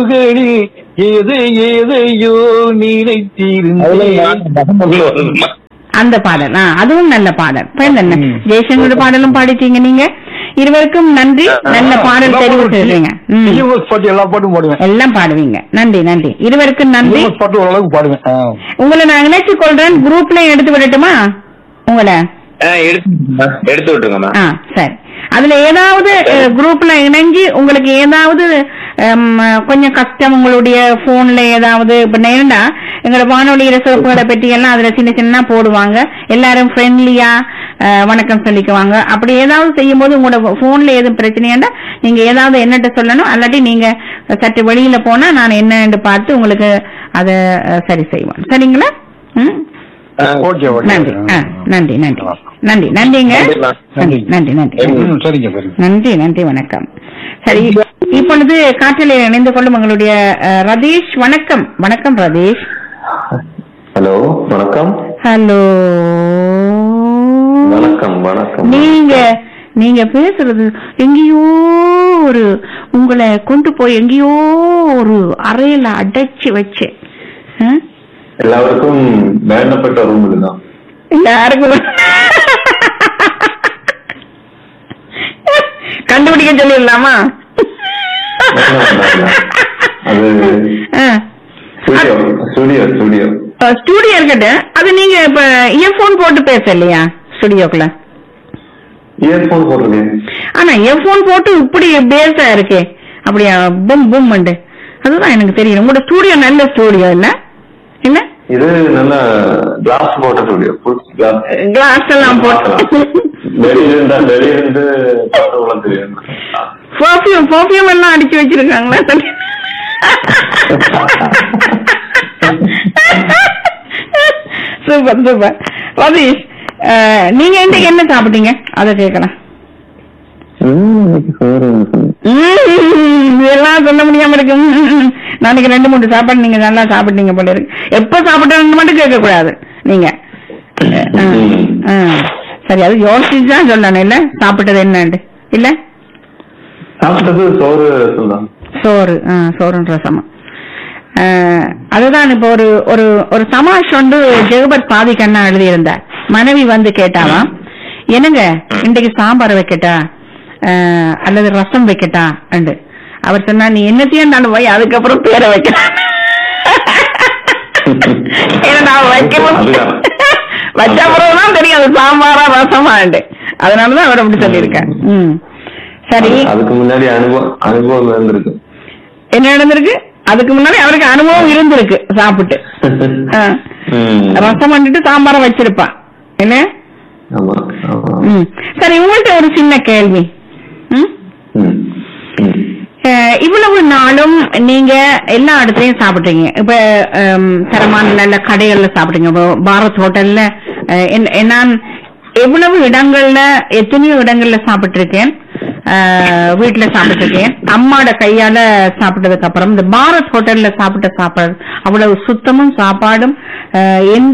ஏது ஏதையோ நினைத்தீர்ந்தேன் அந்த பாடல் ஆ, அதுவும் நல்ல பாடல் பேர் என்ன ம். ஜெய்சங்கரோட பாடலும் பாடிட்டீங்க நீங்க இருவருக்கும் நன்றி நல்ல பாடல் தெரிவு செய்றீங்க ம். டிஎம்எஸ் பாட்டு எல்லா பாட்டும் பாடுவேன் எல்லாம் பாடுவீங்க நன்றி நன்றி இருவருக்கும் நன்றி டிஎம்எஸ் பாட்டு ஓரளவுக்கு பாடுவேன் ஆ. உங்களை நான் இணைச்சு கொள்றேன் குரூப்ல எடுத்து விடட்டுமா உங்களை எடுத்து எடுத்து விட்டுருங்கம்மா ஆ சரி அதுல ஏதாவது குரூப்ல இணைஞ்சு உங்களுக்கு ஏதாவது ஹம், கொஞ்சம் கஷ்டம் உங்களுடைய போன்ல ஏதாவது இப்ப நேரண்டா எங்களோட வானொலியில சிறப்புகளை பற்றி எல்லாம் அதுல சின்ன சின்ன போடுவாங்க எல்லாரும் ஃப்ரெண்ட்லியா வணக்கம் சொல்லிக்குவாங்க அப்படி ஏதாவது செய்யும் போது உங்களோட போன்ல எதுவும் பிரச்சனையாண்டா நீங்க ஏதாவது என்னட்ட சொல்லணும் அல்லாட்டி நீங்க சற்று வெளியில போனா நான் என்னன்னு பார்த்து உங்களுக்கு அதை அஹ், சரி செய்வேன் சரிங்களா ம் ஓகே ஓகே நன்றி ஆ, நன்றி நன்றி நன்றி நன்றிங்க நன்றிம்மா. நன்றி நன்றி நன்றி ம், சரிங்க சரிங்க நன்றி நன்றி வணக்கம் சரி இப்பொழுது காற்றில் இணைந்து கொள்ளும் எங்களுடைய அஹ், ரதீஷ் வணக்கம் வணக்கம் ரதீஷ் ஹலோ வணக்கம் ஹலோ வணக்கம் வணக்கம் நீங்க நீங்க பேசுறது எங்கேயோ ஒரு உங்களை கொண்டு போய் எங்கேயோ ஒரு அறையில அடைச்சு வச்சு ஆ? எல்லாருக்கும் வேண்டப்பட்ட ரூம் இதுதான் யாருக்கும் கண்டுபிடிக்க சொல்லிடலாமா அது ஆ. Studio studio studio uh studio இருக்கட்டும் அது நீங்க இப்ப இயர்போன் போட்டு பேச இல்லையா ஸ்டுடியோக்குள்ள இயர்போன் போட்டிருக்கேன் ஆனா இயர்போன் போட்டு இப்படி பேஸா இருக்கே அப்படியா பும் பும் அதுதான் எனக்கு தெரியும் உங்களோட ஸ்டுடியோ நல்ல ஸ்டுடியோ இல்ல இல்ல இது நல்ல கிளாஸ் போட்ட ஸ்டுடியோ ஃபுல் கிளாஸ் கிளாஸ் எல்லாம் போட்டு வெளியில இருந்தா வெளியில இருந்து பார்த்தவங்கள தெரியும் பர்ஃபியூம் பர்ஃபியூம் எல்லாம் அடிச்சு வச்சிருக்காங்களா சூப்பர் சூப்பர் ரதீஷ் அஹ், நீங்க இன்னைக்கு என்ன சாப்பிட்டீங்க அதை கேட்கலாம் ம்ம், இதெல்லாம் சொல்ல முடியாம இருக்கு ம்ம். நாளைக்கு ரெண்டு மூணு சாப்பாடு நீங்க நல்லா சாப்பிட்டீங்க போல இருக்கு எப்ப சாப்பிட்டேன்னு மட்டும் கேட்க கூடாது நீங்க ஆ, ஆ. சரி அது யோசிச்சு தான் சொல்லணும் இல்ல சாப்பிட்டது என்னண்டு இல்ல சாப்பிட்டது சோறு சொல்லலாம் சோறு ஆ, சோறுன்ற சமம் ஆ, அதுதான் இப்ப ஒரு ஒரு ஒரு சமாஷ் வந்து ஜெகபத் பாதிக்கண்ணா எழுதியிருந்தார் மனைவி வந்து கேட்டாவாம் என்னங்க இன்றைக்கு சாம்பார் வைக்கட்டா ஆ, அல்லது ரசம் வைக்கட்டா அண்டு அவர் சொன்னா நீ என்னத்தையும் நான் வை அதுக்கப்புறம் பேரை வைக்கலாம் ஏன்னா நான் வைக்கணும் அதுதான். வச்ச அப்புறம் தெரியும் அது சாம்பாரா ரசமாண்டு அதனாலதான் அவர் அப்படி சொல்லியிருக்கேன் ம் சரி அதுக்கு முன்னாடி அனுபவம் அனுபவம் இருந்திருக்கு என்ன நடந்திருக்கு அதுக்கு முன்னாடி அவருக்கு அனுபவம் இருந்திருக்கு சாப்பிட்டு ஆ. ம். ரசம் பண்ணிட்டு சாம்பாரம் வச்சிருப்பான் என்ன ஆமா ஆமா ம். சரி உங்கள்ட்ட ஒரு சின்ன கேள்வி ம்? ம். ம். அஹ், இவ்வளவு நாளும் நீங்க எல்லா இடத்துலயும் சாப்பிட்டீங்க இப்ப ஹம், தரமான நல்ல கடைகள்ல சாப்பிட்டீங்க இப்போ பாரத் ஹோட்டல்ல அஹ், என்ன- நான் எவ்வளவு இடங்கள்ல எத்தனையோ இடங்கள்ல சாப்பிட்டிருக்கேன் அஹ், வீட்டுல சாப்பிட்டிருக்கேன் அம்மாட கையால சாப்பிட்டதுக்கு அப்புறம் இந்த பாரத் ஹோட்டல்ல சாப்பிட்ட சாப்பாடு அவ்வளவு சுத்தமும் சாப்பாடும் அஹ், எந்த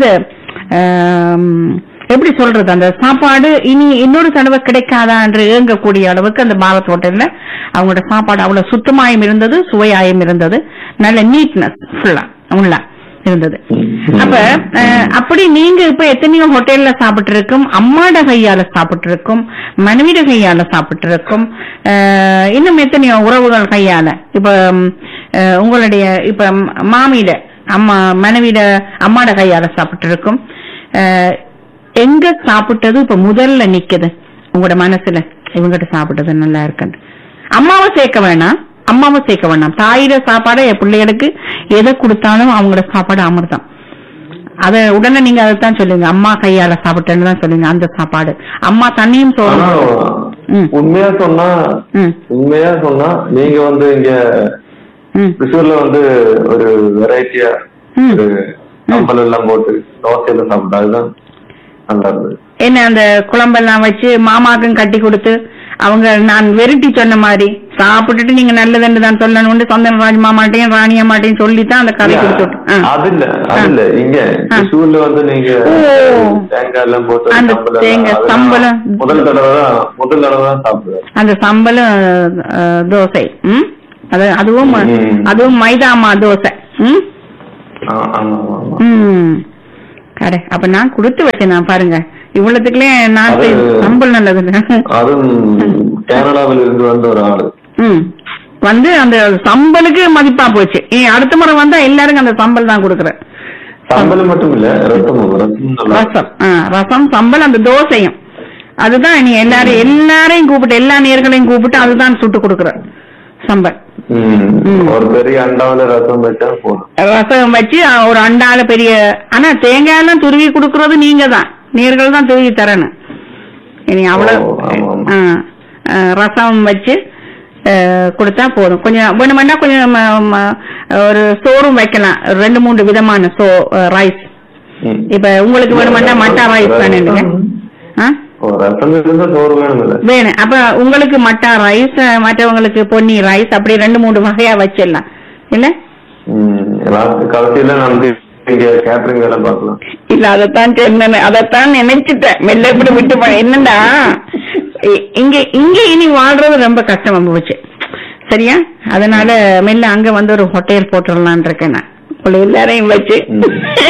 ஆம், எப்படி சொல்றது அந்த சாப்பாடு இனி இன்னொரு தடவை கிடைக்காதா என்று ஏங்கக்கூடிய அளவுக்கு அந்த பாரத் ஹோட்டல்ல அவங்களோட சாப்பாடு அவ்வளவு சுத்தமாயும் இருந்தது சுவையாயும் இருந்தது நல்ல நீட்னஸ் ஃபுல்லா உள்ள இருந்தது அப்ப அஹ், அப்படி நீங்க இப்ப எத்தனையோ ஹோட்டல்ல சாப்பிட்டு இருக்கும் அம்மாட கையால சாப்பிட்டு இருக்கும் மனைவிட கையால சாப்பிட்டு இருக்கும் அஹ், இன்னும் எத்தனையோ உறவுகள் கையால இப்ப ம், அஹ், உங்களுடைய இப்ப மாமியிட அம்மா மனைவிட அம்மாட கையால சாப்பிட்டு இருக்கும் அஹ், எங்க சாப்பிட்டது இப்ப முதல்ல நிக்குது உங்களோட மனசுல இவங்கிட்ட சாப்பிட்டது நல்லா இருக்குன்னு அம்மாவை சேர்க்க வேணாம் அம்மாவை சேர்க்க வேணாம் தாயிட சாப்பாடை என் பிள்ளைகளுக்கு எதை கொடுத்தாலும் அவங்களோட சாப்பாடு அமிர்தம் அத உடனே நீங்க அதைத்தான் சொல்லுங்க அம்மா கையால சாப்பிட்டேன்னு தான் சொல்லுங்க அந்த சாப்பாடு அம்மா தண்ணியும் ஆனா சோறும் ம். உண்மையா சொன்னா ம் உண்மையா சொன்னா நீங்க வந்து இங்க ம் திருச்சூர்ல வந்து ஒரு வெரைட்டியா ம். ஒரு கம்பல் எல்லாம் போட்டு தோசையில சாப்பிட்டா அதுதான் நல்லா இருந்தது என்ன அந்த குழம்பெல்லாம் வச்சு மாமாக்கும் கட்டி கொடுத்து அவங்க நான் வெறுட்டி சொன்ன மாதிரி சாப்பிட்டுட்டு நீங்க நல்லதுன்னு தான் சொல்லணும்னு சந்தனராஜ் மாமாட்டையும் ராணி அம்மாட்டையும் சொல்லித்தான் அந்த கதை கொடுத்து விட்டு ஆ. அது இல்ல அது இல்ல இங்க திருச்சூர்ல வந்து நீங்க ஓ. தேங்காய் எல்லாம் போட்டு அந்த சம்பல் எல்லாம் தேங்காய் அதெல்லாம் சம்பளம். முதல் தடவை தான் முதல் தடவை தான் சாப்பிடுவேன் அந்த சம்பளம் அஹ், தோசை ம் அது அதுவும் ம். அதுவும் மைதாமா தோசை ம் ஆ, ஆமா ஆமா ஆமா ம் கடை அப்ப நான் கொடுத்து வச்சேன் நான் பாருங்க இவ்வளவுக்குள்ளே நான் அது- சம்பள் நல்லது அதுவும் கேரளாவில் இருந்து வந்த ஒரு ஆளு ம் வந்து அந்த சம்பளுக்கு மதிப்பா போச்சு இனி அடுத்த முறை வந்தா எல்லாருக்கும் அந்த சம்பல் தான் கொடுக்குறேன் சம்பளம் மட்டும் இல்ல ரத்தமும் ரத்தமும் நல்லா இருக்கும். ரசம் ஆ, ரசம் சம்பல் அந்த தோசையும் அதுதான் நீ எல்லாரும் எல்லாரையும் கூப்பிட்டு எல்லா நேர்களையும் கூப்பிட்டு அதுதான் சுட்டு கொடுக்குற சம்பல் ம். ம். ஒரு பெரிய அண்டாவில ரசம் வச்சா போதும் ரசம் வச்சு அ, ஒரு அண்டால பெரிய ஆனா தேங்காய் எல்லாம் துருவி கொடுக்கறது நீங்க தான் நேர்கள் தான் துருவி தரணும் இனி அவ்வளவு ஓ, ஆமா, ஆமா. ஆ, ஆ, ரசம் வச்சு ஆ, கொடுத்தா போதும் கொஞ்சம் வேணுமெண்டா கொஞ்சம் ம, ம, ஒரு சோறும் வைக்கலாம் ரெண்டு மூன்று விதமான சோ ரைஸ் ம். இப்ப உங்களுக்கு வேணுமெண்டா மட்டா ரைஸ் வேணுங்க ஆ ஓ, ரசம் இருந்தா சோறு வேணும் இல்ல வேணும் அப்ப உங்களுக்கு மட்டா ரைஸ் மற்றவங்களுக்கு பொன்னி ரைஸ் அப்படி ரெண்டு மூணு வகையா வச்சிடலாம் இல்ல லாஸ்ட் கடைசியில நமக்கு இங்க கேட்டரிங் வேலை பார்க்கலாம் இல்ல அதத்தான் சொன்னேன் அதத்தான் நினைச்சிட்டேன் மெல்ல இப்படி விட்டு போனேன் என்னடா இ- இங்க இங்க இனி வாழ்றது ரொம்ப கஷ்டமா போச்சு சரியா அதனால மெல்ல அங்க வந்து ஒரு ஹோட்டல் போட்டுடலான் இருக்கேன் நான் உங்களை எல்லாரையும் வச்சு ம்.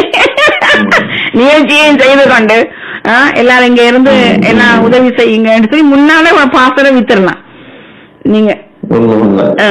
நிகழ்ச்சியையும் செய்து கொண்டு ஆ, எல்லாரும் இங்க இருந்து எல்லாம் உதவி செய்யுங்கன்னு சொல்லி முன்னாலே பாசர வித்துடலாம் நீங்க உண்மை உண்மை ஆ.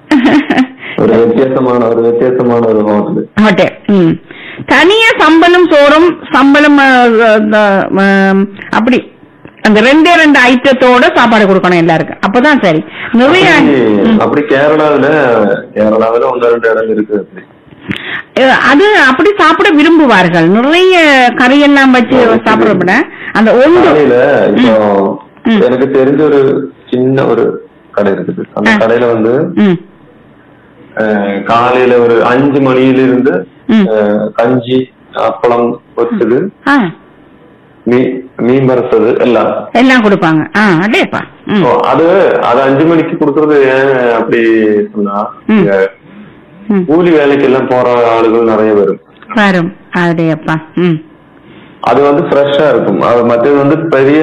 ஒரு வித்தியாசமான ஒரு வித்தியாசமான ஒரு ஹோட்டல் ஹோட்டல் ம் தனியா சம்பளம் சோறும் சம்பளம் ஆ, ஆ, ஆ, அப்படி அந்த ரெண்டே ரெண்டு ஐட்டத்தோட சாப்பாடு கொடுக்கணும் எல்லாருக்கும் அப்பதான் சரி நிறைய ம். அப்படி கேரளாவில கேரளாவில ஒன்று ரெண்டு இடம் இருக்கு அப்படி அஹ் அது அப்படி சாப்பிட விரும்புவார்கள் நிறைய கறியெல்லாம் வச்சு சாப்பிட விட அந்த ஒன்று காலையில இப்போ ம். எனக்கு தெரிஞ்ச ஒரு சின்ன ஒரு கடை இருக்குது அந்த ஆ. கடையில வந்து ம் அஹ், காலையில ஒரு அஞ்சு மணியில இருந்து ம். அஹ், கஞ்சி அப்பளம் வச்சது ஆ மீ- மீன் வறுத்தது எல்லாம் எல்லாம் கொடுப்பாங்க ஆ அதேப்பா ம் So, அது அது அஞ்சு மணிக்கு கொடுக்கறது ஏன் அப்படி சொன்னா ம். இங்க ம் கூலி வேலைக்கு எல்லாம் போற ஆளுகள் நிறைய வரும் வரும் அதேப்பா ம் அது வந்து ஃப்ரெஷ்ஷா இருக்கும் அது மற்றது வந்து பெரிய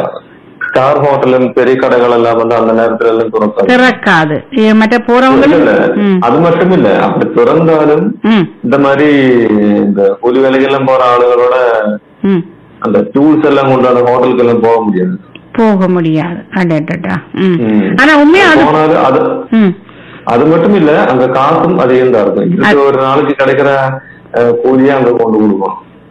ஸ்டார் ஹோட்டல் பெரிய கடைகள் எல்லாம் வந்து அந்த நேரத்துல எல்லாம் திறக்காது திறக்காது இ- மற்ற இல்ல, போறவங்களும் இல்ல. ம் அது மட்டும் இல்ல அப்படி திறந்தாலும் ம் இந்த மாதிரி இந்த கூலி வேலைக்கு எல்லாம் போற ஆளுகளோட ம் அந்த டூல்ஸ் எல்லாம் கொண்டு அந்த ஹோட்டலுக்கு எல்லாம் போக முடியாது போக முடியாது அடடா ம் ம். ஆனா உண்மையா அது போனாலும் அது ம் அது மட்டும் இல்ல அங்க காசும் அதிகம் தான் இருக்கும் இதுக்கு ஒரு நாளைக்கு கிடைக்கிற அஹ், கூலியை அங்க கொண்டு கொடுக்கும்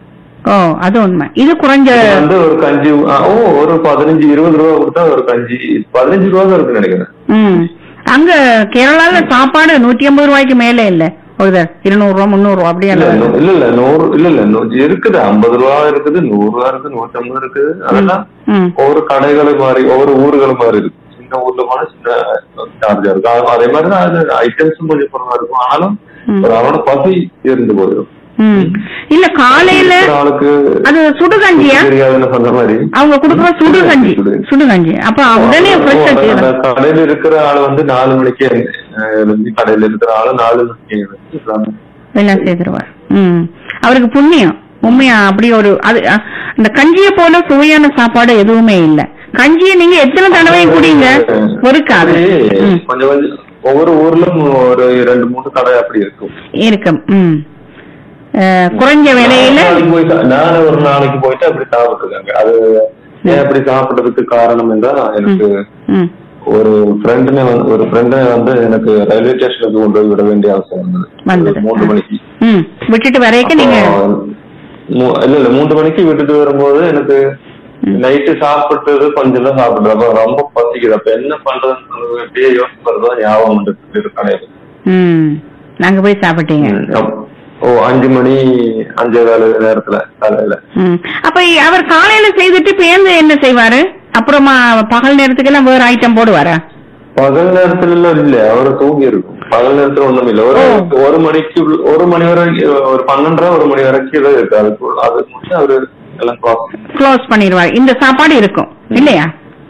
ஓ அது உண்மை இது குறைஞ்ச இது வந்து ஒரு கஞ்சி ஆ, ஓ ஒரு பதினஞ்சு இருபது ரூபா கொடுத்தா ஒரு கஞ்சி பதினஞ்சு ரூபா தான் இருக்குன்னு நினைக்கிறேன் ம் அங்க கேரளால சாப்பாடு நூத்தி ஐம்பது ரூபாய்க்கு மேல இல்ல ஒரு த- இருநூறு ரூபா முந்நூறு ரூபா அப்படியே இல்ல நூ- இல்ல இல்ல நூறு இல்ல இல்ல நூ- இருக்குது ஐம்பது ரூபா இருக்குது நூறு ரூபா இருக்கு நூத்தி ஐம்பது இருக்குது அதெல்லாம் ம் ஒவ்வொரு கடைகளும் மாறி ஒவ்வொரு ஊர்களும் மாறி இருக்கு சின்ன ஊர்ல போனா சின்ன சார்ஜா இருக்கும் அது- அதே மாதிரி தான் அது ஐட்டம்ஸும் கொஞ்சம் குறைவா இருக்கும் ஆனாலும் ம். ஒரு அவனோட பசி இருந்து போயிடும் ம் இல்ல காலையில இருக்கிற ஆளுக்கு அது சுடுகஞ்சியா தெரியாதுன்னு சொன்ன மாதிரி அவங்க கொடுக்குற சுடுகஞ்சி சுடுகஞ்சி அப்ப உடனே ஃப்ரெஷ்ஷா அந்த செய்யலாம் கடையில இருக்கிற ஆளு வந்து நாலு மணிக்கு அஹ், எழுந்து கடையில இருக்கிற ஆளு நாலு மணிக்கு எழுந்து எல்லாமே எல்லாம் செய்திருவார் ம் அவருக்கு புண்ணியம் உண்மையா அப்படி ஒரு அது அ, இந்த கஞ்சியை போல சுவையான சாப்பாடு எதுவுமே இல்ல கஞ்சியை நீங்க எத்தனை தடவையும் குடிங்க பொறுக்காது அது ம், கொஞ்சம் கொஞ்சம் ஒவ்வொரு ஊர்லயும் ஒரு ரெண்டு மூணு கடை அப்படி இருக்கும் இருக்கும் ம் அஹ், குறைஞ்ச விலையில நான் ஒரு நாளைக்கு போயிட்டு நான் ஒரு நாளைக்கு போயிட்டு அப்படி சாப்பிட்டுருக்காங்க அது ஏன் அப்படி சாப்பிட்டதுக்கு காரணம் என்றால் எனக்கு ம் ஒரு ஃப்ரெண்டுனே வந்து ஒரு ஃப்ரெண்டை வந்து எனக்கு ரயில்வே ஸ்டேஷனுக்கு கொண்டு போய் விட வேண்டிய அவசியம் வந்தது வந்தது. ஒரு மூன்று மணிக்கு ம் விட்டுட்டு வரைக்கும் நீங்க அப்போ, மூ- இல்ல இல்ல மூன்று மணிக்கு விட்டுட்டு வரும்போது எனக்கு நைட்டு சாப்பிட்டது கொஞ்சம் தான் சாப்பிட்டது அப்ப ரொம்ப பசிக்குது அப்ப என்ன பண்றதுன்னு சொல்லி அப்படியே யோசிப்பது தான் ஞாபகம் வந்துட்டு இருக்கு கடையில ம் நாங்க போய் சாப்பிட்டீங்க ம், அப்- ஓ அஞ்சு மணி அஞ்சே கால நேரத்துல காலையில ம். அப்ப இ- அவர் காலையில செய்துட்டு பேருந்து என்ன செய்வாரு அப்புறமா பகல் நேரத்துக்கெல்லாம் வேற ஐட்டம் போடுவாரா பகல் நேரத்துல எல்லாம் இல்ல அவரு தூங்கி இருக்கும் பகல் நேரத்துல ஒண்ணும் இல்ல ஒரு ஓ. ஒரு மணிக்கு உள்ள- ஒரு மணி வரை ஒரு பன்னெண்டரை ஒரு மணி வரைக்கும் தான் இருக்கு அதுக்கு அது முடிச்சு அவரு எல்லாம் cross க்ளோஸ் பண்ணிடுவார் இந்த சாப்பாடு இருக்கும் இல்லையா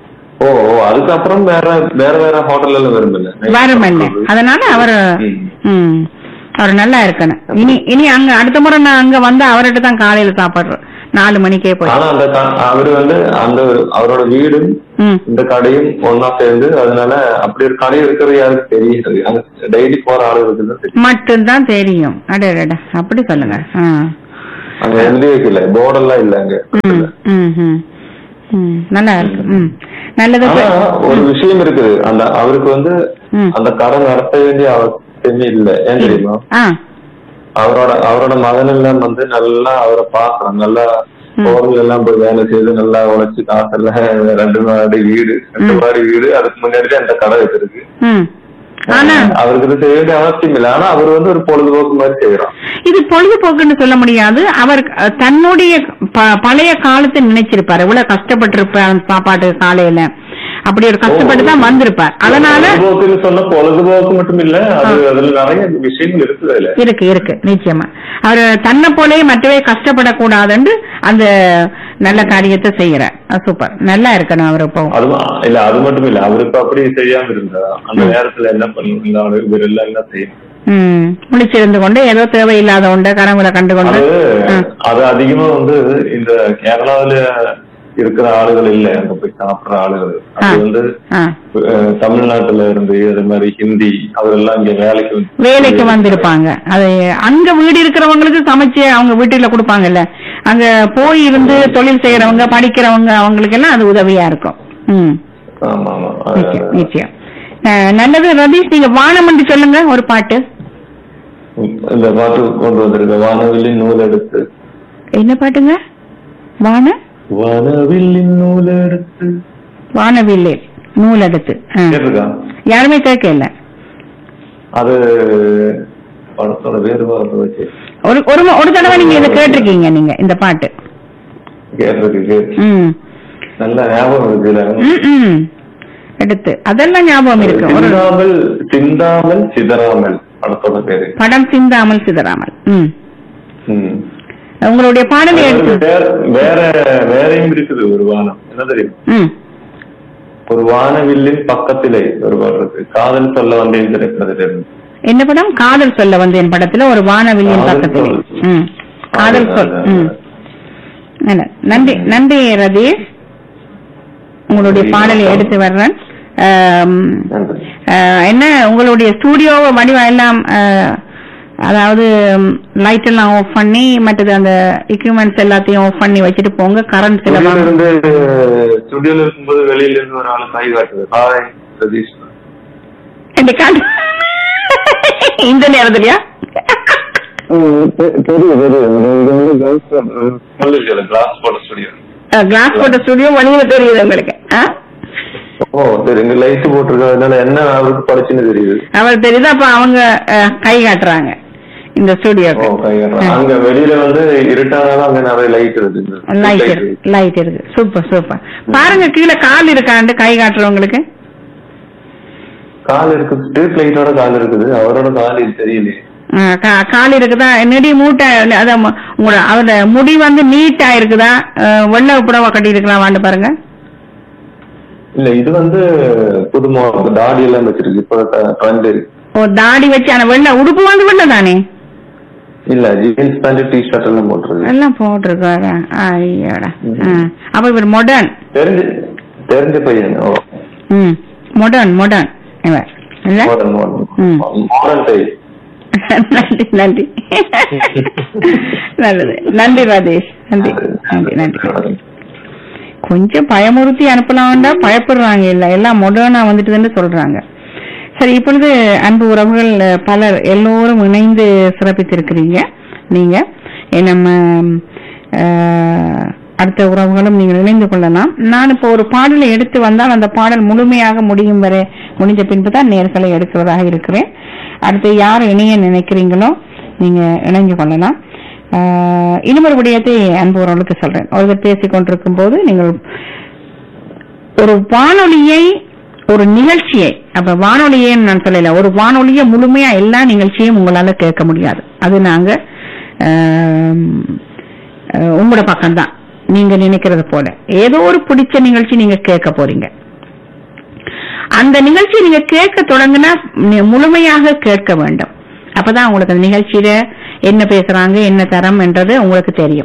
ஓ ஓ, அதுக்கப்புறம் வேற வேற வேற ஹோட்டல்ல எல்லாம் வரும் இல்ல வரும் இல்ல அதனால அவர் ம். ம் அவர் நல்லா இருக்கணும் இனி இனி அங்க அடுத்த முறை நான் அங்க வந்து அவர்கிட்ட தான் காலையில சாப்பிடுறோம் நாலு மணிக்கே போய் ஆனா அந்த க- அவரு வந்து அந்த ஒரு- அவரோட வீடும் ம் இந்த கடையும் ஒன்னா சேர்ந்து அதனால அப்படி ஒரு கடை இருக்கிறது யாருக்கு தெரியாது அங்க டெய்லி போற ஆளுகளுக்கு தான் தெரியும் மட்டும்தான் தெரியும் அடடா அப்படி சொல்லுங்க ஆ. அங்க எழுதி வைக்கல போர்டெல்லாம் இல்ல அங்க ம், ம், ம். ம், நல்லா இருக்கு ம் நல்லது ஆனா ஒரு விஷயம் இருக்குது அந்த அவருக்கு வந்து ம். அந்த கடை நடத்த வேண்டிய அவசியமே இல்ல ஏன் தெரியுமா ஆ அவரோட அவரோட மகன் எல்லாம் வந்து நல்லா அவரை பாக்குறான் நல்லா கோவில் எல்லாம் போய் வேலை செய்து நல்லா உழைச்சு காசெல்லாம் ரெண்டு மாடி வீடு ரெண்டு மாடி வீடு அதுக்கு முன்னாடி தான் அந்த கடை வச்சிருக்கு ம் ஆனா அவருக்கு இது செய்ய வேண்டிய அவசியம் இல்லை ஆனா அவர் வந்து ஒரு பொழுதுபோக்கு மாதிரி செய்யறான் இது பொழுதுபோக்குன்னு சொல்ல முடியாது அவர் அஹ், தன்னுடைய ப- பழைய காலத்தை நினைச்சிருப்பார் எவ்வளவு கஷ்டப்பட்டிருப்பார் அந்த சாப்பாட்டு காலையில அப்படி ஒரு கஷ்டப்பட்டு தான் வந்திருப்பார் அதனால பொழுதுபோக்குன்னு சொன்ன பொழுதுபோக்கு மட்டும் இல்ல அது அதுல நிறைய விஷயங்கள் இருக்குது அதுல இருக்கு இருக்கு நிச்சயமா அவர் தன்னை போலயே மற்றவே கஷ்டப்படக்கூடாதுன்னு அந்த நல்ல காரியத்தை செய்யறார் சூப்பர் நல்லா இருக்கணும் அவர் இப்போ அது இல்ல அது மட்டும் இல்ல அவருக்கு அப்படி செய்யாம இருந்தா அந்த நேரத்துல என்ன பண்ணுவீங்க அவருக்கு இவர் எல்லாம் என்ன செய்யணும் ம் முழிச்சிருந்து கொண்டு ஏதோ தேவையில்லாத உண்டு கனவுல கண்டு கொண்டு அது ஆ. அது அதிகமா வந்து இந்த கேரளாவில இருக்கிற ஆளுகள் இல்ல அங்க போய் சாப்பிடுற ஆளுகள் அது ஆ. வந்து ஆ அஹ், தமிழ்நாட்டுல இருந்து அது மாதிரி ஹிந்தி அவரெல்லாம் இங்க வேலைக்கு வந்து- வேலைக்கு வந்திருப்பாங்க அது அங்க வீடு இருக்கிறவங்களுக்கு சமைச்சு அவங்க வீட்டுல கொடுப்பாங்கல்ல அங்க போய் இருந்து தொழில் செய்யறவங்க படிக்கிறவங்க அவங்களுக்கு எல்லாம் அது உதவியா இருக்கும் ம் ஆமா ஆமா நிச்சயம் அது- நிச்சயம் அஹ், நல்லது ரதீஷ் நீங்க வானம் என்று சொல்லுங்க ஒரு பாட்டு இந்த பாட்டு கொண்டு வந்திருக்க வானவில்லின் நூல் எடுத்து என்ன பாட்டுங்க வான வானவில்லின் நூல் எடுத்து வானவில்லை நூல் எடுத்து ஆ. கேட்டிருக்கா யாருமே கேட்கல அது படத்தோட வேறுபாடு வச்சு ஒரு ஒரு மு- ஒரு தடவை நீங்க இதை கேட்டிருக்கீங்க நீங்க இந்த பாட்டு கேட்டிருக்கு கேட்டு ம் நல்ல ஞாபகம் இருக்குல்ல ம், ம் எடுத்து அதெல்லாம் ஞாபகம் இருக்கு ஒரு சிந்தாமல் சிந்தாமல் சிதறாமல் படத்தோட பேரு படம் சிந்தாமல் சிதறாமல் ம் ம். உங்களுடைய பாடலை எடுத்து வேற வேற வேறையும் இருக்குது ஒரு வானம் என்ன தெரியும் ம் ஒரு வானவில்லின் பக்கத்திலே ஒரு பாடுறது காதல் சொல்ல வந்தேன் திரைப்படத்துல இருந்து என்ன படம் காதல் சொல்ல வந்தேன் படத்துல ஒரு வானவில்லின் காதல் பக்கத்தில் சொல். ம் காதல் சொல் ம் நல்ல. நன்றி நன்றி ரதீஷ் உங்களுடைய பாடலை எடுத்து வர்றேன் ஆம், நன்றி. ஆஹ், என்ன உங்களுடைய ஸ்டூடியோ வடிவம் எல்லாம் ஆஹ், அதாவது லைட் எல்லாம் ஆஃப் பண்ணி மற்றது அந்த எக்யூப்மெண்ட்ஸ் எல்லாத்தையும் ஆஃப் பண்ணி வச்சுட்டு போங்க கரண்ட் சில ஸ்டுடியோல இருந்து ஸ்டுடியோல இருக்கும்போது வெளியில இருந்து ஒரு ஆள் கை காட்டுது ஹாய் சதீஷ் இந்த காட்டு இந்த நேரத்துலயா தெரியும் தெரியும் கிளாஸ் போட்ட ஸ்டுடியோ கிளாஸ் போட்ட ஸ்டுடியோ வழியில தெரியுது உங்களுக்கு ஆ? ஓ சரி இங்க லைட் போட்டிருக்கிறதுனால என்ன அவருக்கு படிச்சுன்னு தெரியுது அவர் தெரியுது அப்ப அவங்க அஹ், கை காட்டுறாங்க இந்த ஓ ஸ்டுடியோக்கு கை காட்டுறாங்க. அங்க வெளியில வந்து இருட்டானாலும் அங்க நிறைய லைட் இருக்குது லைட் Light இருக்கு லைட் இருக்கு சூப்பர் சூப்பர் பாருங்க கீழே கால் இருக்காண்டு கை காட்டுறவங்களுக்கு கால் இருக்குது ஸ்ட்ரீட் லைட்டோட கால் இருக்குது அவரோட கால் இது தெரியலையே அஹ், கா- கால் இருக்குதா நெடி மூட்டை அதான் மு- உங்களோட அவரோட முடி வந்து நீட்டா இருக்குதா அஹ், வெள்ளை புடவை கட்டி இருக்கலாம் வாண்டு பாருங்க இல்ல இது வந்து புதுமா தாடி எல்லாம் வச்சிருக்கு இப்ப ட்ரெண்ட் ஓ தாடி வச்சு ஆனா வெள்ளை உடுப்பு வந்து வெள்ளை தானே இல்ல ஜீன்ஸ் பேண்ட் டி ஷர்ட் எல்லாம் போட்டிருக்கு எல்லாம் போட்டிருக்காரு ஐயோடா அஹ், அப்ப இவர் மொடர்ன் தெரிஞ்சு தெரிஞ்ச பையன் ஓ ம் மொடர்ன் மொடர்ன் இவர் இல்ல மாடர்ன் ம். மாடர்ன் மாடர்ன் டைப் நன்றி நன்றி நல்லது நன்றி ராஜேஷ் நன்றி நன்றி நன்றி கொஞ்சம் பயமுறுத்தி அனுப்பலாம்டா பயப்படுறாங்க இல்ல எல்லாம் மொடர்னா வந்துட்டுதுன்னு சொல்றாங்க சரி இப்பொழுது அன்பு உறவுகள் அஹ், பலர் எல்லோரும் இணைந்து சிறப்பித்திருக்கிறீங்க நீங்க எ, நம்ம அஹ், அடுத்த உறவுகளும் நீங்கள் இணைந்து கொள்ளலாம் நான் இப்போ ஒரு பாடலை எடுத்து வந்தால் அந்த பாடல் முழுமையாக முடியும் வரை முடிஞ்ச பின்பு தான் நேர்களை எடுக்கிறதாக இருக்கிறேன் அடுத்து யார் இணைய நினைக்கிறீங்களோ நீங்க இணைஞ்சு கொள்ளலாம் ஆஹ் இன்னும் ஒரு விடயத்தை அன்பு உறவுகளுக்கு சொல்றேன் ஒருவர் பேசிக் கொண்டிருக்கும் போது நீங்கள் ஒரு வானொலியை ஒரு நிகழ்ச்சியை அப்ப வானொலியை நான் சொல்லல ஒரு வானொலியை முழுமையா எல்லா நிகழ்ச்சியும் உங்களால கேட்க முடியாது அது நாங்க ஆம், அஹ், உங்களோட பக்கம்தான் நீங்க நினைக்கிறது போல ஏதோ ஒரு பிடிச்ச நிகழ்ச்சி நீங்க கேட்க போறீங்க அந்த நிகழ்ச்சியை நீங்க கேட்க தொடங்கினா நீ- முழுமையாக கேட்க வேண்டும் அப்பதான் உங்களுக்கு அந்த நிகழ்ச்சியில என்ன பேசுறாங்க என்ன தரம் என்றது உங்களுக்கு தெரியும்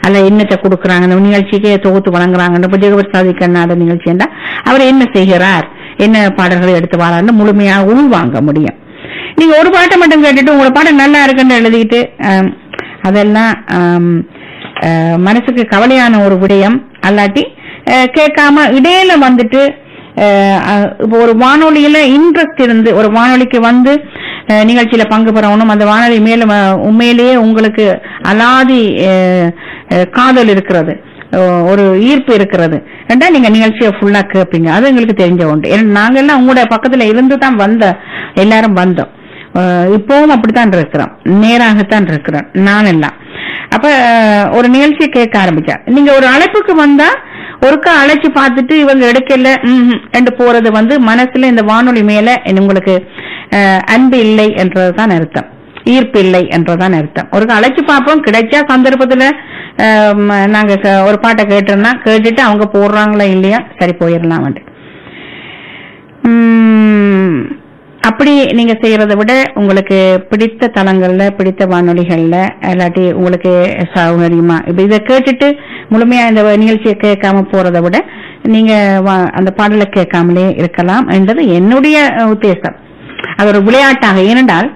அல்ல என்னத்தை கொடுக்குறாங்க இந்த நிகழ்ச்சிக்கு தொகுத்து வழங்குறாங்க இப்ப ஜெகபர் சாதிக்கண்ணாத நிகழ்ச்சி என்றா அவர் என்ன செய்கிறார் என்ன பாடல்களை எடுத்து வரான்னு முழுமையா உள்வாங்க முடியும் நீங்க ஒரு பாட்டை மட்டும் கேட்டுட்டு உங்களோட பாடம் நல்லா இருக்குன்னு எழுதிட்டு ஆம், அதெல்லாம் ஆம், அஹ், மனசுக்கு கவலையான ஒரு விடயம் அல்லாட்டி அஹ், கேட்காம இடையில வந்துட்டு அஹ், அஹ், இப்போ ஒரு வானொலியில இன்ட்ரெஸ்ட் இருந்து ஒரு வானொலிக்கு வந்து அஹ், நிகழ்ச்சியில பங்கு பெறணும் அந்த வானொலி மேல அஹ், உண்மையிலேயே உங்களுக்கு அலாதி அஹ், அஹ், காதல் இருக்கிறது அஹ், ஒரு ஈர்ப்பு இருக்கிறது ரெண்டா நீங்க நிகழ்ச்சியை ஃபுல்லா கேட்பீங்க அது எங்களுக்கு தெரிஞ்ச உண்டு ஏன்னா நாங்கெல்லாம் உங்களோட பக்கத்துல இருந்து தான் வந்த எல்லாரும் வந்தோம் அஹ், இப்பவும் அப்படித்தான் இருக்கிறோம் நேராகத்தான் இருக்கிறோம் நான் எல்லாம் அப்ப அஹ், ஒரு நிகழ்ச்சியை கேட்க ஆரம்பிச்சா நீங்க ஒரு அழைப்புக்கு வந்தா ஒருக்கா அழைச்சு பார்த்துட்டு இவங்க எடுக்கல ம்ஹும் என்று போறது வந்து மனசுல இந்த வானொலி மேல உங்களுக்கு அஹ், அன்பு இல்லை என்றதுதான் அர்த்தம் ஈர்ப்பு இல்லை என்றதான் அர்த்தம் ஒரு அழைச்சு பார்ப்போம் கிடைச்சா சந்தர்ப்பத்துல அஹ், ம- நாங்க க- ஒரு பாட்டை கேட்டோம்னா கேட்டுட்டு அவங்க போடுறாங்களா இல்லையா சரி போயிடலாம் வந்து உம், அப்படி நீங்க செய்யறதை விட உங்களுக்கு பிடித்த தளங்கள்ல பிடித்த வானொலிகள்ல இல்லாட்டி உங்களுக்கு சௌகரியமா இப்ப இதை கேட்டுட்டு முழுமையா இந்த நிகழ்ச்சியை கேட்காம போறதை விட நீங்க வா- அந்த பாடலை கேட்காமலே இருக்கலாம் என்றது என்னுடைய அஹ், உத்தேசம் அது ஒரு விளையாட்டாக ஏனென்றால்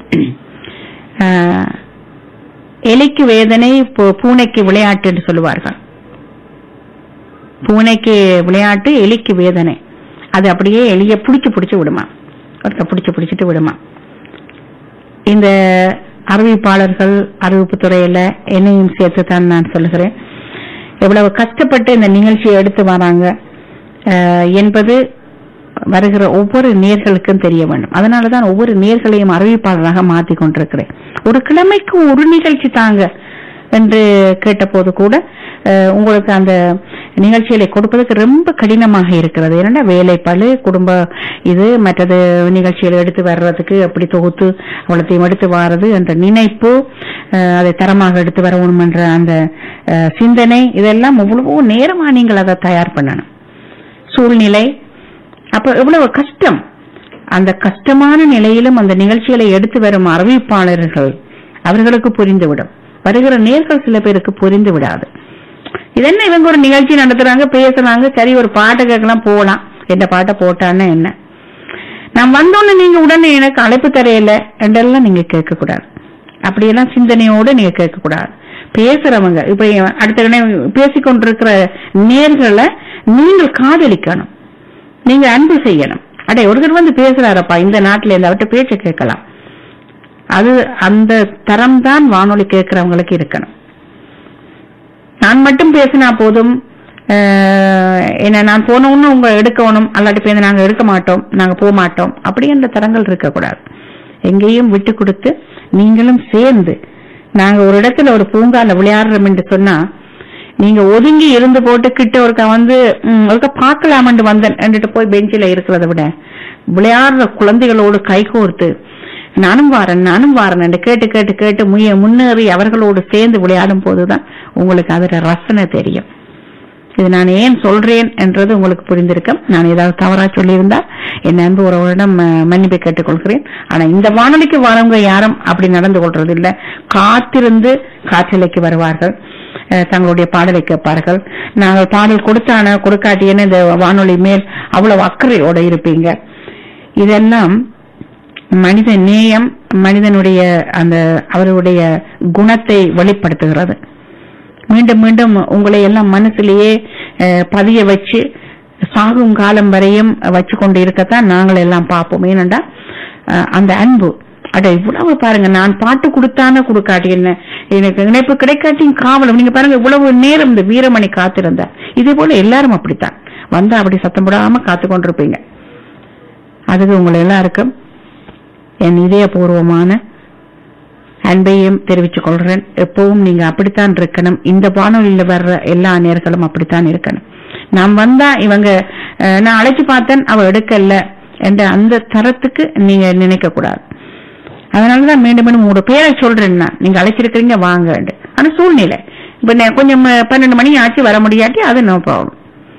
அஹ், எலிக்கு வேதனை பூ- பூனைக்கு விளையாட்டு என்று சொல்லுவார்கள் பூனைக்கு விளையாட்டு எலிக்கு வேதனை அது அப்படியே எலிய புடிச்சு புடிச்சு விடுமா ஒருத்த புடிச்சு புடிச்சிட்டு விடுமா இந்த அறிவிப்பாளர்கள் அறிவிப்பு துறையில என்னையும் சேர்த்து தான் நான் சொல்லுகிறேன் எவ்வளவு கஷ்டப்பட்டு இந்த நிகழ்ச்சியை எடுத்து வராங்க அஹ், என்பது வருகிற ஒவ்வொரு நேர்களுக்கும் தெரிய வேண்டும் அதனாலதான் ஒவ்வொரு நேர்களையும் அறிவிப்பாளராக மாத்தி கொண்டிருக்கிறேன் ஒரு கிழமைக்கு ஒரு நிகழ்ச்சி தாங்க என்று கேட்டபோது கூட அஹ், உங்களுக்கு அந்த நிகழ்ச்சிகளை கொடுப்பதற்கு ரொம்ப கடினமாக இருக்கிறது ஏன்னா வேலைப்பளு குடும்ப இது மற்றது நிகழ்ச்சிகளை எடுத்து வர்றதுக்கு அப்படி தொகுத்து அவ்வளத்தையும் எடுத்து வாரது என்ற நினைப்பு அஹ், அதை தரமாக எடுத்து வரணும் என்ற அந்த அஹ், சிந்தனை இதெல்லாம் எவ்வளவோ நேரமா நீங்கள் அதை தயார் பண்ணணும் சூழ்நிலை அப்ப எவ்வளவு கஷ்டம் அந்த கஷ்டமான நிலையிலும் அந்த நிகழ்ச்சிகளை எடுத்து வரும் அறிவிப்பாளர்கள் அவர்களுக்கு புரிந்துவிடும் வருகிற நேர்கள் சில பேருக்கு புரிந்து விடாது இதென்ன இவங்க ஒரு நிகழ்ச்சி நடத்துறாங்க பேசுறாங்க சரி ஒரு பாட்டை கேட்கலாம் போகலாம் எந்த பாட்டை போட்டான்னு என்ன நான் வந்தோன்னு நீங்க உடனே எனக்கு அழைப்பு தரையில என்றெல்லாம் நீங்க கேட்க கூடாது அப்படியெல்லாம் சிந்தனையோட நீங்க கேட்க கூடாது பேசுறவங்க இப்ப அடுத்த பேசிக்கொண்டிருக்கிற நேர்களை நீங்கள் காதலிக்கணும் நீங்க அன்பு செய்யணும் அடே ஒருத்தர் வந்து பேசுறாரப்பா இந்த நாட்டுல இருந்து அவர்கிட்ட பேச்ச கேட்கலாம் அது அந்த தரம் தான் வானொலி கேட்கறவங்களுக்கு இருக்கணும் நான் மட்டும் பேசினா போதும் அஹ், என்ன நான் போனோம்னு உங்க எடுக்கணும் அல்லாட்டி போய் நாங்க எடுக்க மாட்டோம் நாங்க போக மாட்டோம் அப்படி என்ற தரங்கள் இருக்கக்கூடாது எங்கேயும் விட்டு கொடுத்து நீங்களும் சேர்ந்து நாங்க ஒரு இடத்துல ஒரு பூங்கால விளையாடுறோம் என்று சொன்னா நீங்க ஒதுங்கி இருந்து போட்டு கிட்ட ஒருக்கா வந்து ம், ஒருக்கா பார்க்கலாமண்டு வந்தேன் என்றுட்டு போய் பெஞ்சில இருக்கிறத விட விளையாடுற குழந்தைகளோடு கைகோர்த்து நானும் வாரேன் நானும் வாரேன் என்று கேட்டு கேட்டு கேட்டு முய முன்னேறி அவர்களோடு சேர்ந்து விளையாடும் போதுதான் உங்களுக்கு அதோட ரசனை தெரியும் இது நான் ஏன் சொல்றேன் என்றது உங்களுக்கு புரிந்திருக்கும் நான் ஏதாவது தவறா சொல்லியிருந்தா என் அன்பு உறவுடன் மன்னிப்பை கேட்டுக்கொள்கிறேன் ஆனா இந்த வானொலிக்கு வரவங்க யாரும் அப்படி நடந்து கொள்றது இல்ல காத்திருந்து காற்றலைக்கு வருவார்கள் அஹ், தங்களுடைய பாடலை கேட்பார்கள் நாங்கள் பாடல் கொடுத்தான கொடுக்காட்டியன்னு இந்த வானொலி மேல் அவ்வளவு அக்கறையோட இருப்பீங்க இதெல்லாம் மனித நேயம் மனிதனுடைய அந்த அவருடைய குணத்தை வெளிப்படுத்துகிறது மீண்டும் மீண்டும் உங்களை எல்லாம் மனசுலயே அஹ், பதிய வச்சு சாகும் காலம் வரையும் வச்சு கொண்டு இருக்கத்தான் நாங்கள் எல்லாம் பார்ப்போம் ஏனண்டா அஹ், அந்த அன்பு அட இவ்வளவு பாருங்க நான் பாட்டு கொடுத்தானே கொடுக்காட்டி என்ன எனக்கு இணைப்பு கிடைக்காட்டியும் காவலம் நீங்க பாருங்க இவ்வளவு நேரம் இந்த வீரமணி காத்திருந்தார் இதே போல எல்லாரும் அப்படித்தான் வந்தா அப்படி சத்தம் போடாம காத்து கொண்டிருப்பீங்க அதுக்கு உங்களை எல்லாருக்கும் என் இதயபூர்வமான அன்பையும் தெரிவித்துக் கொள்கிறேன் எப்பவும் நீங்க அப்படித்தான் இருக்கணும் இந்த வானொலியில வர்ற எல்லா நேர்களும் அப்படித்தான் இருக்கணும் நான் வந்தா இவங்க அஹ், நான் அழைச்சு பார்த்தேன் அவ எடுக்கல என்ற அந்த தரத்துக்கு நீங்க நினைக்க கூடாது அதனாலதான் மீண்டும் மீண்டும் உங்களோட பேரை சொல்றேன் நான் நீங்க அழைச்சிருக்கிறீங்க வாங்க ஆனா சூழ்நிலை இப்ப நான் கொஞ்சம் அஹ், பன்னெண்டு மணி ஆச்சு வர முடியாட்டி அது நோ ப்ராப்ளம்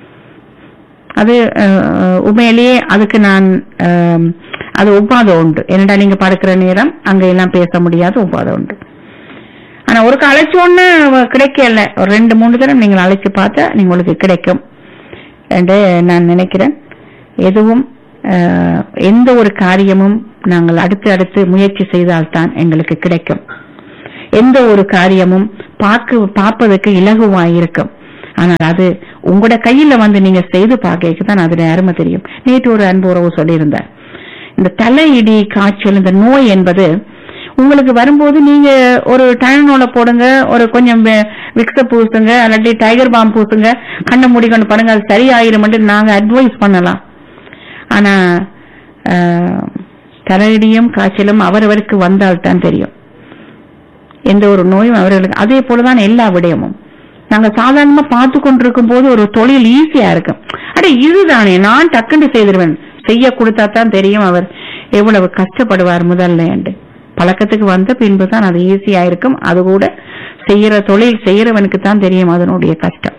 அது அஹ், உண்மையிலேயே அதுக்கு நான் அஹ், அது ஒவ்வாத உண்டு என்னடா நீங்க படுக்கிற நேரம் அங்க எல்லாம் பேச முடியாது ஒவ்வாத உண்டு ஆனா ஒரு அழைச்சோன்னு கிடைக்கல ஒரு ரெண்டு மூணு தடவை நீங்கள் அழைச்சு பார்த்தா நீங்க உங்களுக்கு கிடைக்கும் என்று நான் நினைக்கிறேன் எதுவும் அஹ், எந்த ஒரு காரியமும் நாங்கள் அடுத்து அடுத்து முயற்சி செய்தால்தான் எங்களுக்கு கிடைக்கும் எந்த ஒரு காரியமும் பார்க்க பார்ப்பதற்கு இலகுவாய் இருக்கும் ஆனால் அது உங்களோட கையில வந்து நீங்க செய்து பார்க்க தான் அதோட அருமை தெரியும் நேற்று ஒரு அன்பு உறவு சொல்லியிருந்தார் இந்த தலையிடி காய்ச்சல் இந்த நோய் என்பது உங்களுக்கு வரும்போது நீங்க ஒரு டயனோல போடுங்க ஒரு கொஞ்சம் விக்ஸ பூசுங்க இல்லாட்டி டைகர் பாம் பூசுங்க கண்ணை மூடிக்கொண்டு பாருங்க அது சரியாயிரும் நாங்க அட்வைஸ் பண்ணலாம் ஆனா ஆஹ், தலையிடியும் காய்ச்சலும் அவரவருக்கு வந்தால் தான் தெரியும் எந்த ஒரு நோயும் அவர்களுக்கு அதே போலதான் எல்லா விடயமும் நாங்க சாதாரணமா பார்த்து கொண்டிருக்கும் போது ஒரு தொழில் ஈஸியா இருக்கும் அட இதுதானே நான் டக்குன்னு செய்திருவேன் செய்ய கொடுத்தா தான் தெரியும் அவர் எவ்வளவு கஷ்டப்படுவார் முதல்ல என்று பழக்கத்துக்கு வந்த பின்பு தான் அது ஈஸியா இருக்கும் அது கூட செய்யற தொழில் செய்யறவனுக்கு தான் தெரியும் அதனுடைய கஷ்டம்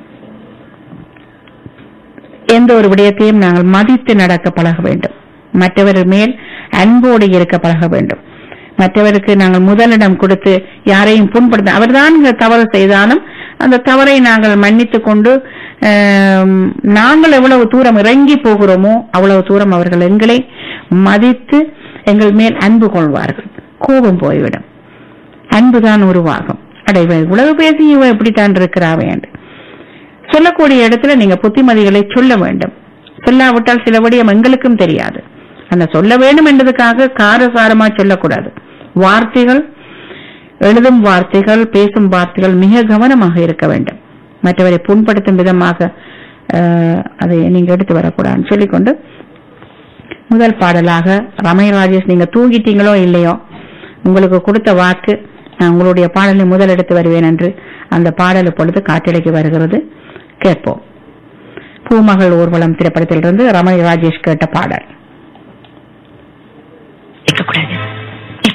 எந்த ஒரு விடயத்தையும் நாங்கள் மதித்து நடக்க பழக வேண்டும் மற்றவர் மேல் அன்போடு இருக்க பழக வேண்டும் மற்றவருக்கு நாங்கள் முதலிடம் கொடுத்து யாரையும் புண்படுத்த அவர்தான் இந்த தவறு செய்தாலும் அந்த தவறை நாங்கள் மன்னித்துக் கொண்டு ஆம், நாங்கள் எவ்வளவு தூரம் இறங்கி போகிறோமோ அவ்வளவு தூரம் அவர்கள் எங்களை மதித்து எங்கள் மேல் அன்பு கொள்வார்கள் கோபம் போய்விடும் அன்புதான் உருவாகும் அட இவன் இவ்வளவு பேசி இவன் இப்படித்தான் இருக்கிறாவே என்று சொல்லக்கூடிய இடத்துல நீங்க புத்திமதிகளை சொல்ல வேண்டும் சொல்லாவிட்டால் சில விடயம் எங்களுக்கும் தெரியாது அந்த சொல்ல வேண்டும் என்பதற்காக காரசாரமா சொல்லக்கூடாது வார்த்தைகள் எழுதும் வார்த்தைகள் பேசும் வார்த்தைகள் மிக கவனமாக இருக்க வேண்டும் மற்றவரை புண்படுத்தும் விதமாக அஹ், அதை நீங்க எடுத்து வரக்கூடாதுன்னு சொல்லிக்கொண்டு முதல் பாடலாக ரமய ராஜேஷ் நீங்க தூங்கிட்டீங்களோ இல்லையோ உங்களுக்கு கொடுத்த வாக்கு நான் உங்களுடைய பாடலை முதல் எடுத்து வருவேன் என்று அந்த பாடல் இப்பொழுது காற்றலைக்கு வருகிறது கேட்போம் பூமகள் ஊர்வலம் திரைப்படத்திலிருந்து ரமணி ராஜேஷ் கேட்ட பாடல்